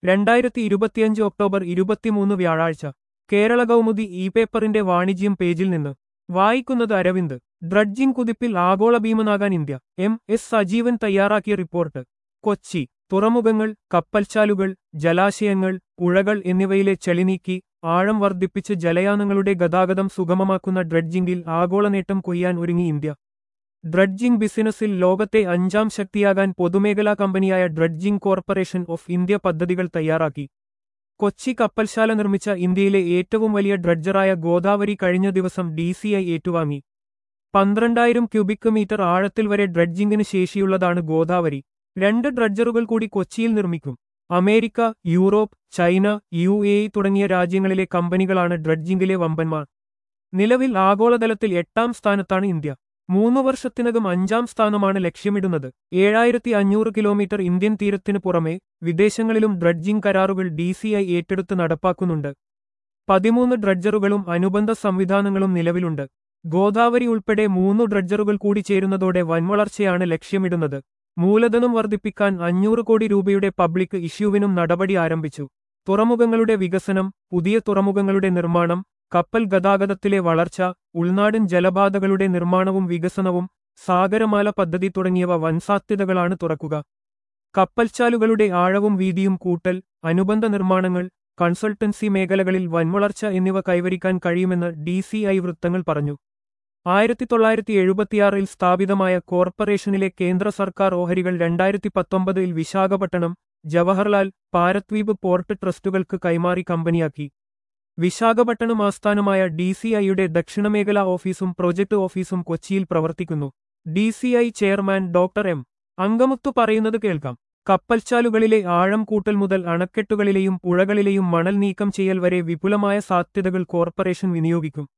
രണ്ടായിരത്തി ഇരുപത്തിയഞ്ച് ഒക്ടോബർ ഇരുപത്തിമൂന്ന് വ്യാഴാഴ്ച കേരള കൗമുദി ഇ പേപ്പറിന്റെ വാണിജ്യം പേജിൽ നിന്ന് വായിക്കുന്നത് അരവിന്ദ് ഡ്രഡ്ജിംഗ് കുതിപ്പിൽ ആഗോള ഭീമനാകാൻ ഇന്ത്യ എം എസ് സജീവൻ തയ്യാറാക്കിയ റിപ്പോർട്ട് കൊച്ചി തുറമുഖങ്ങൾ കപ്പൽച്ചാലുകൾ ജലാശയങ്ങൾ പുഴകൾ എന്നിവയിലെ ചെളിനീക്കി ആഴം വർദ്ധിപ്പിച്ച് ജലയാനങ്ങളുടെ ഗതാഗതം സുഗമമാക്കുന്ന ഡ്രഡ്ജിംഗിൽ ആഗോള നേട്ടം കൊയ്യാൻ ഒരുങ്ങി ഇന്ത്യ ഡ്രഡ്ജിംഗ് ബിസിനസ്സിൽ ലോകത്തെ അഞ്ചാം ശക്തിയാകാൻ പൊതുമേഖലാ കമ്പനിയായ ഡ്രഡ്ജിംഗ് കോർപ്പറേഷൻ ഓഫ് ഇന്ത്യ പദ്ധതികൾ തയ്യാറാക്കി കൊച്ചി കപ്പൽശാല നിർമ്മിച്ച ഇന്ത്യയിലെ ഏറ്റവും വലിയ ഡ്രഡ്ജറായ ഗോദാവരി കഴിഞ്ഞ ദിവസം ഡി ഏറ്റുവാങ്ങി പന്ത്രണ്ടായിരം ക്യൂബിക് മീറ്റർ ആഴത്തിൽ വരെ ഡ്രഡ്ജിംഗിന് ശേഷിയുള്ളതാണ് ഗോദാവരി രണ്ട് ഡ്രഡ്ജറുകൾ കൂടി കൊച്ചിയിൽ നിർമ്മിക്കും America Europe China U A E തുടങ്ങിയ രാജ്യങ്ങളിലെ കമ്പനികളാണ് ഡ്രഡ്ജിംഗിലെ വമ്പന്മാർ നിലവിൽ ആഗോളതലത്തിൽ എട്ടാം സ്ഥാനത്താണ് ഇന്ത്യ മൂന്നു വർഷത്തിനകം അഞ്ചാം സ്ഥാനമാണ് ലക്ഷ്യമിടുന്നത് ഏഴായിരത്തി അഞ്ഞൂറ് കിലോമീറ്റർ ഇന്ത്യൻ തീരത്തിനു പുറമെ വിദേശങ്ങളിലും ഡ്രഡ്ജിംഗ് കരാറുകൾ ഡി ഏറ്റെടുത്ത് നടപ്പാക്കുന്നുണ്ട് പതിമൂന്ന് ഡ്രഡ്ജറുകളും അനുബന്ധ സംവിധാനങ്ങളും നിലവിലുണ്ട് ഗോദാവരി ഉൾപ്പെടെ മൂന്നു ഡ്രഡ്ജറുകൾ കൂടി ചേരുന്നതോടെ വൻവളർച്ചയാണ് ലക്ഷ്യമിടുന്നത് മൂലധനം വർദ്ധിപ്പിക്കാൻ അഞ്ഞൂറ് കോടി രൂപയുടെ പബ്ലിക് ഇഷ്യൂവിനും നടപടി ആരംഭിച്ചു തുറമുഖങ്ങളുടെ വികസനം പുതിയ തുറമുഖങ്ങളുടെ നിർമ്മാണം കപ്പൽ ഗതാഗതത്തിലെ വളർച്ച ഉൾനാടൻ ജലപാതകളുടെ നിർമ്മാണവും വികസനവും സാഗരമാല പദ്ധതി തുടങ്ങിയവ വൻസാധ്യതകളാണ് തുറക്കുക കപ്പൽച്ചാലുകളുടെ ആഴവും വീതിയും കൂട്ടൽ അനുബന്ധ നിർമ്മാണങ്ങൾ കൺസൾട്ടൻസി മേഖലകളിൽ വൻവളർച്ച എന്നിവ കൈവരിക്കാൻ കഴിയുമെന്ന് ഡി വൃത്തങ്ങൾ പറഞ്ഞു ആയിരത്തി തൊള്ളായിരത്തി എഴുപത്തിയാറിൽ സ്ഥാപിതമായ കോർപ്പറേഷനിലെ കേന്ദ്ര സർക്കാർ ഓഹരികൾ രണ്ടായിരത്തി പത്തൊമ്പതിൽ വിശാഖപട്ടണം ജവഹർലാൽ പാരദ്വീപ് പോർട്ട് ട്രസ്റ്റുകൾക്ക് കൈമാറി കമ്പനിയാക്കി വിശാഖപട്ടണം ആസ്ഥാനമായ ഡി സി ഐയുടെ ദക്ഷിണമേഖലാ ഓഫീസും പ്രൊജക്ട് ഓഫീസും കൊച്ചിയിൽ പ്രവർത്തിക്കുന്നു D C I chairman doctor M Angamuthu പറയുന്നത് കേൾക്കാം കപ്പൽച്ചാലുകളിലെ ആഴം കൂട്ടൽ മുതൽ അണക്കെട്ടുകളിലെയും പുഴകളിലെയും മണൽ നീക്കം ചെയ്യൽ വരെ വിപുലമായ സാധ്യതകൾ കോർപ്പറേഷൻ വിനിയോഗിക്കും